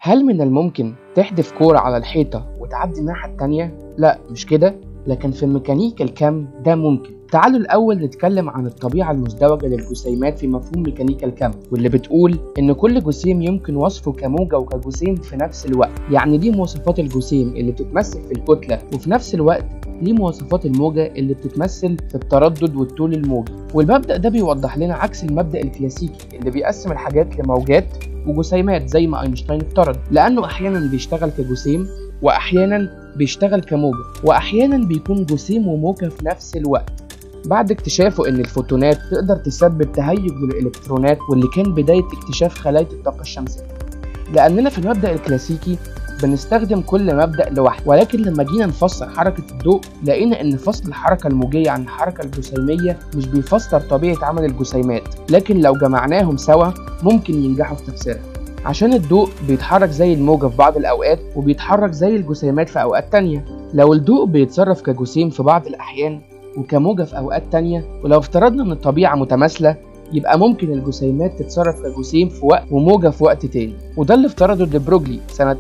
هل من الممكن تحدف كورة على الحيطة وتعدي الناحية التانية؟ لا مش كده لكن في الميكانيكا الكم ده ممكن تعالوا الأول نتكلم عن الطبيعة المزدوجة للجسيمات في مفهوم ميكانيكا الكم واللي بتقول إن كل جسيم يمكن وصفه كموجة وكجسيم في نفس الوقت يعني دي مواصفات الجسيم اللي بتتمثل في الكتلة وفي نفس الوقت ليه مواصفات الموجة اللي بتتمثل في التردد والطول الموجي والمبدأ ده بيوضح لنا عكس المبدأ الكلاسيكي اللي بيقسم الحاجات لموجات وجسيمات زي ما اينشتاين افترض لأنه أحيانا بيشتغل كجسيم وأحيانا بيشتغل كموجة وأحيانا بيكون جسيم وموجة في نفس الوقت بعد اكتشافه ان الفوتونات تقدر تسبب تهيج للالكترونات واللي كان بداية اكتشاف خلايا الطاقة الشمسية لأننا في المبدأ الكلاسيكي بنستخدم كل مبدأ لوحده ولكن لما جينا نفسر حركة الضوء لقينا ان فصل الحركة الموجية عن الحركة الجسيمية مش بيفسر طبيعة عمل الجسيمات لكن لو جمعناهم سوا ممكن ينجحوا في تفسيرها عشان الضوء بيتحرك زي الموجة في بعض الأوقات وبيتحرك زي الجسيمات في أوقات تانية لو الضوء بيتصرف كجسيم في بعض الأحيان وكموجة في أوقات تانية ولو افترضنا إن الطبيعة متماثلة يبقى ممكن الجسيمات تتصرف كجسيم في وقت وموجة في وقت تاني وده اللي افترضه ديبروجلي سنة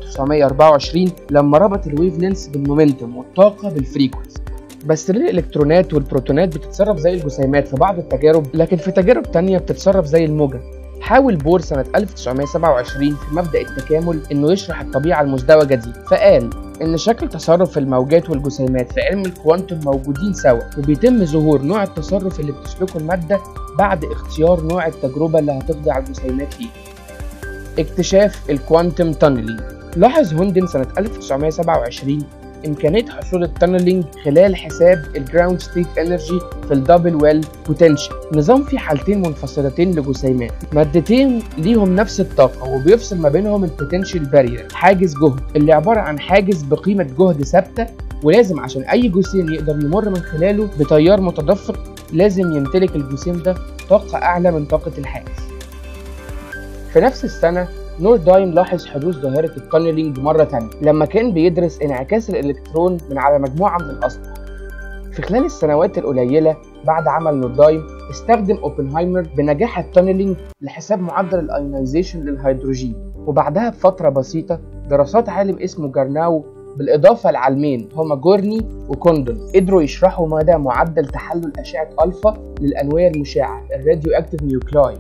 1924 لما ربط الويف لينس بالمومنتوم والطاقة بالفريكونسي بس ليه الالكترونات والبروتونات بتتصرف زي الجسيمات في بعض التجارب لكن في تجارب تانية بتتصرف زي الموجة حاول بور سنة 1927 في مبدأ التكامل إنه يشرح الطبيعة المزدوجة دي فقال إن شكل تصرف الموجات والجسيمات في علم الكوانتم موجودين سوا وبيتم ظهور نوع التصرف اللي بتسلكه المادة بعد اختيار نوع التجربة اللي هتخضع الجسيمات فيه اكتشاف الكوانتم تانلينج لاحظ هوندن سنة 1927 إمكانية حصول التانلينج خلال حساب الجراوند ستيت انرجي في الدبل ويل بوتنشال نظام فيه حالتين منفصلتين لجسيمات مادتين ليهم نفس الطاقة وبيفصل ما بينهم البوتنشال بارير حاجز جهد اللي عبارة عن حاجز بقيمة جهد ثابتة ولازم عشان أي جسيم يقدر يمر من خلاله بتيار متدفق لازم يمتلك الجسيم ده طاقة أعلى من طاقة الحاجز في نفس السنة نوردايم لاحظ حدوث ظاهرة التانلينج مرة تانية لما كان بيدرس انعكاس الإلكترون من على مجموعة من الأسطح في خلال السنوات القليلة بعد عمل نوردايم استخدم اوبنهايمر بنجاح التانلينج لحساب معدل الايونيزيشن للهيدروجين وبعدها بفترة بسيطة دراسات عالم اسمه جارناو بالإضافة لعالمين هما جورني وكوندون قدروا يشرحوا مدى معدل تحلل أشعة ألفا للأنوية المشعة الراديو أكتيف نيوكلاي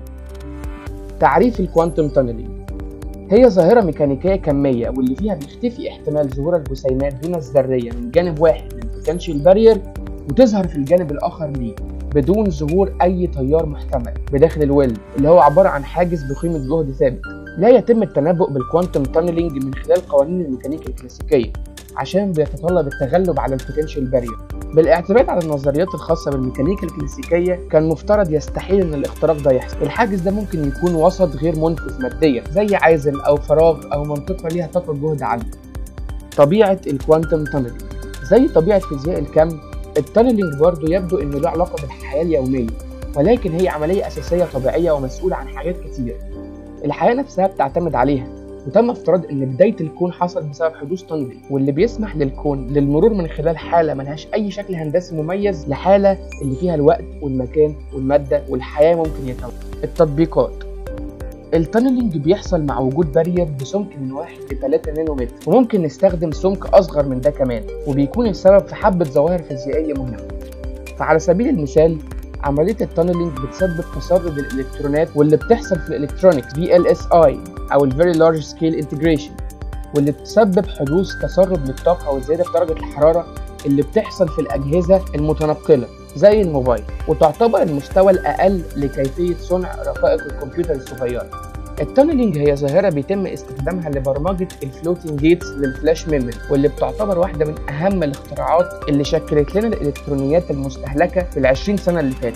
تعريف الكوانتم تانلينج هي ظاهرة ميكانيكية كمية واللي فيها بيختفي احتمال ظهور الجسيمات دون الذرية من جانب واحد للبوتنشال بارير وتظهر في الجانب الآخر ليه بدون ظهور أي تيار محتمل بداخل الويل اللي هو عبارة عن حاجز بقيمة جهد ثابت لا يتم التنبؤ بالكوانتم تانلينج من خلال قوانين الميكانيكا الكلاسيكية عشان بيتطلب التغلب على البوتنشال بارير بالاعتماد على النظريات الخاصة بالميكانيكا الكلاسيكية كان مفترض يستحيل ان الاختراق ده يحصل الحاجز ده ممكن يكون وسط غير منفذ ماديا زي عازل او فراغ او منطقة ليها طاقة جهد عالية طبيعة الكوانتم تانلينج زي طبيعة فيزياء الكم التانلينج برضه يبدو انه له علاقة بالحياة اليومية ولكن هي عملية أساسية طبيعية ومسؤولة عن حاجات كتير الحياة نفسها بتعتمد عليها وتم افتراض ان بدايه الكون حصل بسبب حدوث تانلينج واللي بيسمح للكون للمرور من خلال حاله ملهاش اي شكل هندسي مميز لحاله اللي فيها الوقت والمكان والماده والحياه ممكن يتوقع التطبيقات التانلينج بيحصل مع وجود بارير بسمك من 1 ل 3 نانومتر وممكن نستخدم سمك اصغر من ده كمان وبيكون السبب في حبه ظواهر فيزيائيه مهمه فعلى سبيل المثال عملية التانلينج بتسبب تسرب الإلكترونات واللي بتحصل في الإلكترونيكس VLSI أو ال Very Large Scale Integration واللي بتسبب حدوث تسرب للطاقة والزيادة في درجة الحرارة اللي بتحصل في الأجهزة المتنقلة زي الموبايل وتعتبر المستوى الأقل لكيفية صنع رقائق الكمبيوتر الصغيرة التانلينج هي ظاهرة بيتم استخدامها لبرمجة الفلوتنج جيتس للفلاش ميموري واللي بتعتبر واحدة من أهم الاختراعات اللي شكلت لنا الإلكترونيات المستهلكة في العشرين سنة اللي فاتت.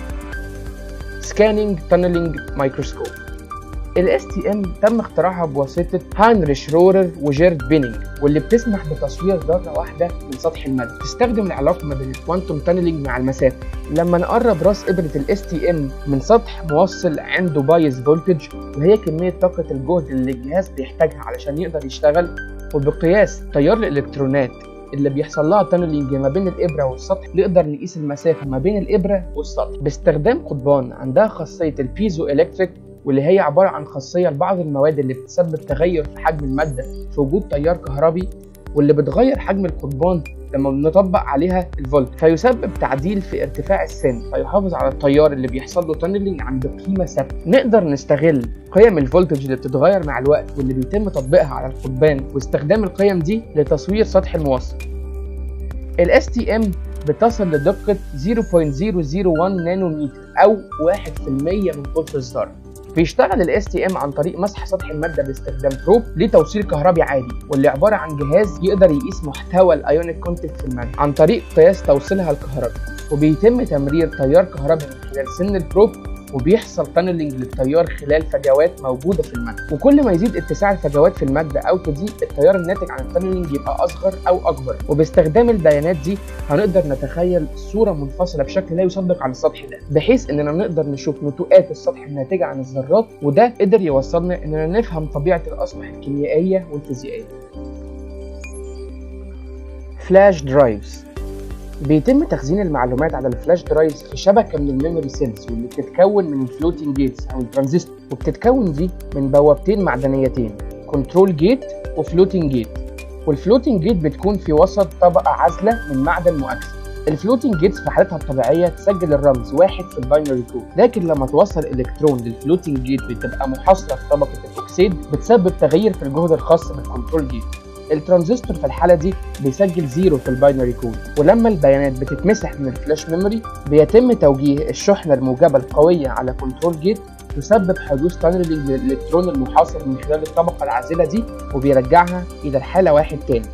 سكانينج تانلينج مايكروسكوب ال STM تم اختراعها بواسطة هاينريش رورر وجيرد بينينج واللي بتسمح بتصوير ذرة واحدة من سطح المادة تستخدم العلاقة ما بين الكوانتم تانلينج مع المسافة لما نقرب راس إبرة ال STM من سطح موصل عنده بايز فولتج وهي كمية طاقة الجهد اللي الجهاز بيحتاجها علشان يقدر يشتغل وبقياس تيار الإلكترونات اللي بيحصل لها تانلينج ما بين الابره والسطح نقدر نقيس المسافه ما بين الابره والسطح باستخدام قضبان عندها خاصيه البيزو الكتريك واللي هي عباره عن خاصيه لبعض المواد اللي بتسبب تغير في حجم الماده في وجود تيار كهربي واللي بتغير حجم القضبان لما بنطبق عليها الفولت فيسبب تعديل في ارتفاع السن فيحافظ على التيار اللي بيحصل له تانلينج عند قيمه ثابته نقدر نستغل قيم الفولتج اللي بتتغير مع الوقت واللي بيتم تطبيقها على القضبان واستخدام القيم دي لتصوير سطح الموصل ال STM بتصل لدقة 0.001 نانومتر أو 1% من قطر الذرة بيشتغل ال STM عن طريق مسح سطح المادة باستخدام بروب لتوصيل كهربي عادي واللي عبارة عن جهاز يقدر يقيس محتوى الايونيك كونتنت في المادة عن طريق قياس توصيلها الكهربي وبيتم تمرير تيار كهربي من خلال سن البروب وبيحصل تانلينج للتيار خلال فجوات موجوده في الماده وكل ما يزيد اتساع الفجوات في الماده او تضيق التيار الناتج عن التانلينج يبقى اصغر او اكبر وباستخدام البيانات دي هنقدر نتخيل صوره منفصله بشكل لا يصدق عن السطح ده بحيث اننا نقدر نشوف نتوءات السطح الناتجه عن الذرات وده قدر يوصلنا اننا نفهم طبيعه الاسطح الكيميائيه والفيزيائيه فلاش درايفز بيتم تخزين المعلومات على الفلاش درايفز في شبكه من الميموري سيلز واللي بتتكون من الفلوتنج جيتس او الترانزستور وبتتكون دي من بوابتين معدنيتين كنترول جيت وفلوتنج جيت والفلوتنج جيت بتكون في وسط طبقه عازله من معدن مؤكسد الفلوتنج جيتس في حالتها الطبيعيه تسجل الرمز واحد في الباينري كود لكن لما توصل الكترون للفلوتنج جيت بتبقى محاصره في طبقه الاكسيد بتسبب تغيير في الجهد الخاص بالكنترول جيت الترانزستور في الحالة دي بيسجل زيرو في الباينري كود ولما البيانات بتتمسح من الفلاش ميموري بيتم توجيه الشحنة الموجبة القوية على كنترول جيت تسبب حدوث تانلينج للإلكترون المحاصر من خلال الطبقة العازلة دي وبيرجعها إلى الحالة واحد تاني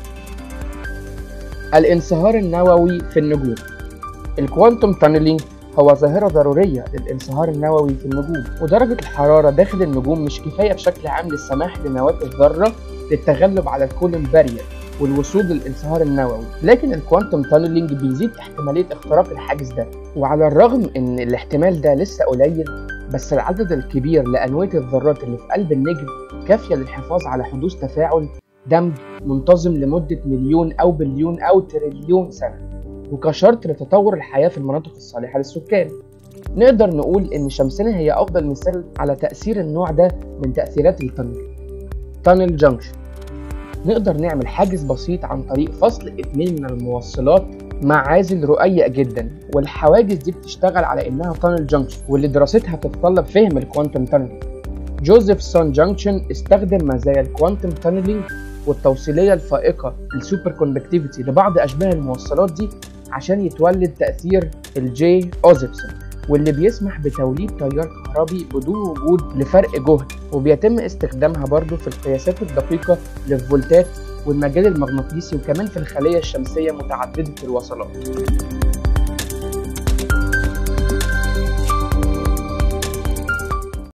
الانصهار النووي في النجوم الكوانتم تانلينج هو ظاهرة ضرورية للانصهار النووي في النجوم ودرجة الحرارة داخل النجوم مش كفاية بشكل عام للسماح لنواة الذرة للتغلب على الكولين بارير والوصول للانصهار النووي لكن الكوانتم تانلينج بيزيد احتمالية اختراق الحاجز ده وعلى الرغم ان الاحتمال ده لسه قليل بس العدد الكبير لأنواع الذرات اللي في قلب النجم كافية للحفاظ على حدوث تفاعل دمج منتظم لمدة مليون أو بليون أو تريليون سنة وكشرط لتطور الحياة في المناطق الصالحة للسكان نقدر نقول إن شمسنا هي أفضل مثال على تأثير النوع ده من تأثيرات التنل تانل جانكشن نقدر نعمل حاجز بسيط عن طريق فصل اتنين من الموصلات مع عازل رقيق جدا والحواجز دي بتشتغل على انها تانل جانكشن واللي دراستها تتطلب فهم الكوانتم تانلينج جوزيف سون جانكشن استخدم مزايا الكوانتم تانلينج والتوصيليه الفائقه السوبر كوندكتيفيتي لبعض اشباه الموصلات دي عشان يتولد تاثير الجي اوزيفسون واللي بيسمح بتوليد تيار كهربي بدون وجود لفرق جهد وبيتم استخدامها برضو في القياسات الدقيقة للفولتات والمجال المغناطيسي وكمان في الخلية الشمسية متعددة الوصلات